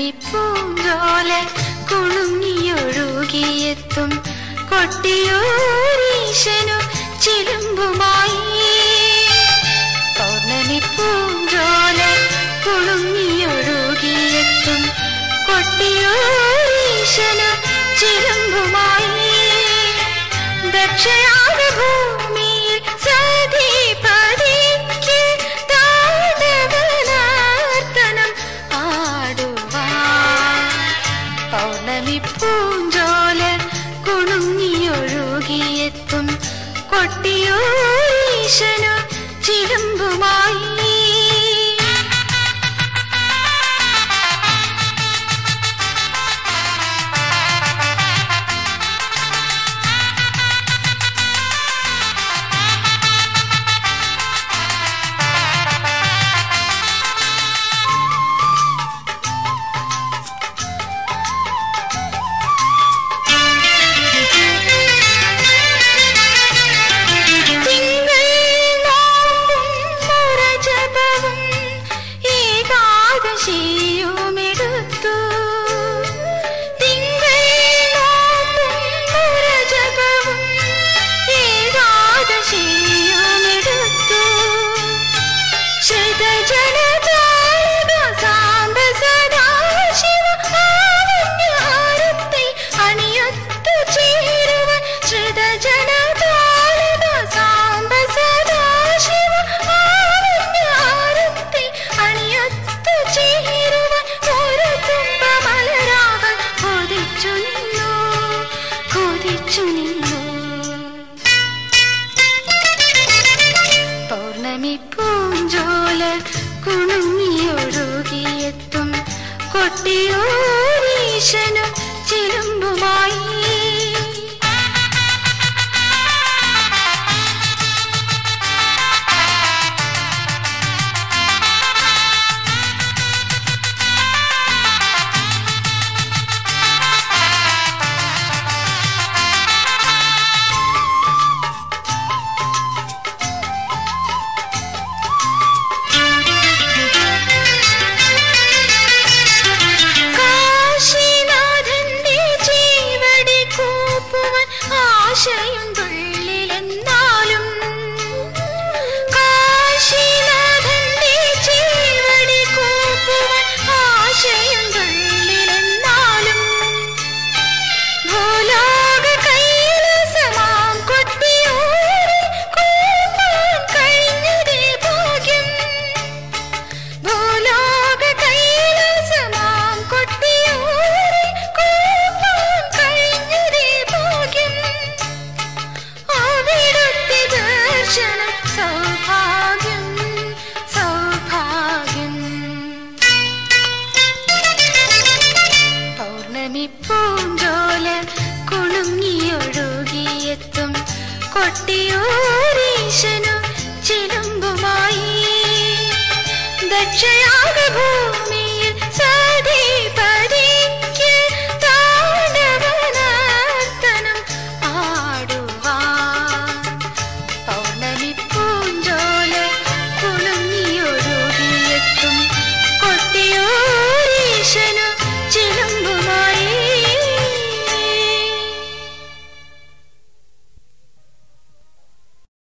പൗർണമിപ്പൂഞ്ചോല കുണുങ്ങിയൊഴുകിയെത്തും കൊട്ടിയൂരീശനു ചിലുമ്പുമായി പൗർണമിപ്പൂഞ്ചോല കുണുങ്ങിയൊഴുകിയെത്തും കൊട്ടിയൂരീശനു ചിലുമ്പുമായി ദക്ഷയാഗ ഭൂമിയിൽ സതീപതിക്ക് താതകനാർത്തനം ആടുവാൻ പൗർണമി പൂഞ്ചോല കുണുങ്ങിയൊഴുകിയെത്തും കൊട്ടിയൂരീശനു ചിലമ്പുമായി തിങ്കൾ നോമ്പും മുറജപവും ഏകാദശിയുമെടുത്തു. തിങ്കൾ നോമ്പും മുറജപവും ഏകാദശിയുമെടുത്തു. ശ്രുതജനതാളിക സാംബ സദാശിവ ആവണ്യാരത്തെ അണിയൊത്തു ചേരുവാൻ ശ്രുതജനതാളിക സാംബ സദാശിവ ആവണ്യാരത്തെ അണിയൊത്തു ചേരുവാൻ ഒരു തുമ്പ മലരാകാൻ കൊതിച്ചു നിന്നു കൊതിച്ചു നിന്നു പൗർണമി പൂഞ്ചോല കുണുങ്ങിയൊഴുകിയെത്തും കൊട്ടിയൂരീശനു ചിലമ്പുമായി കാശിനാഥന്റെ ജീവടി കൂപ്പുവാൻ ആശയുണ്ടുള്ളിലെന്നാലും കാശിനാഥന്റെ ജീവടി കൂപ്പുവാൻ ആശയുണ്ടുള്ളിലെന്നാലും ഭൂലോക കൈലാസമാം കൊട്ടിയൂരിൽ കൂപ്പാൻ കഴിഞ്ഞതേ ഭാഗ്യം ഭൂലോക കൈലാസമാം കൊട്ടിയൂരിൽ കൂപ്പാൻ കഴിഞ്ഞതേ ഭാഗ്യം അവിടുത്തെ ദർശനം സൗഭാഗ്യം സൗഭാഗ്യം പൗർണമി പൂഞ്ചോല കുണുങ്ങിയൊഴുകിയെത്തും കൊട്ടിയൂരീശനു ചിലമ്പുമായി ദക്ഷയാഗ ഭൂമി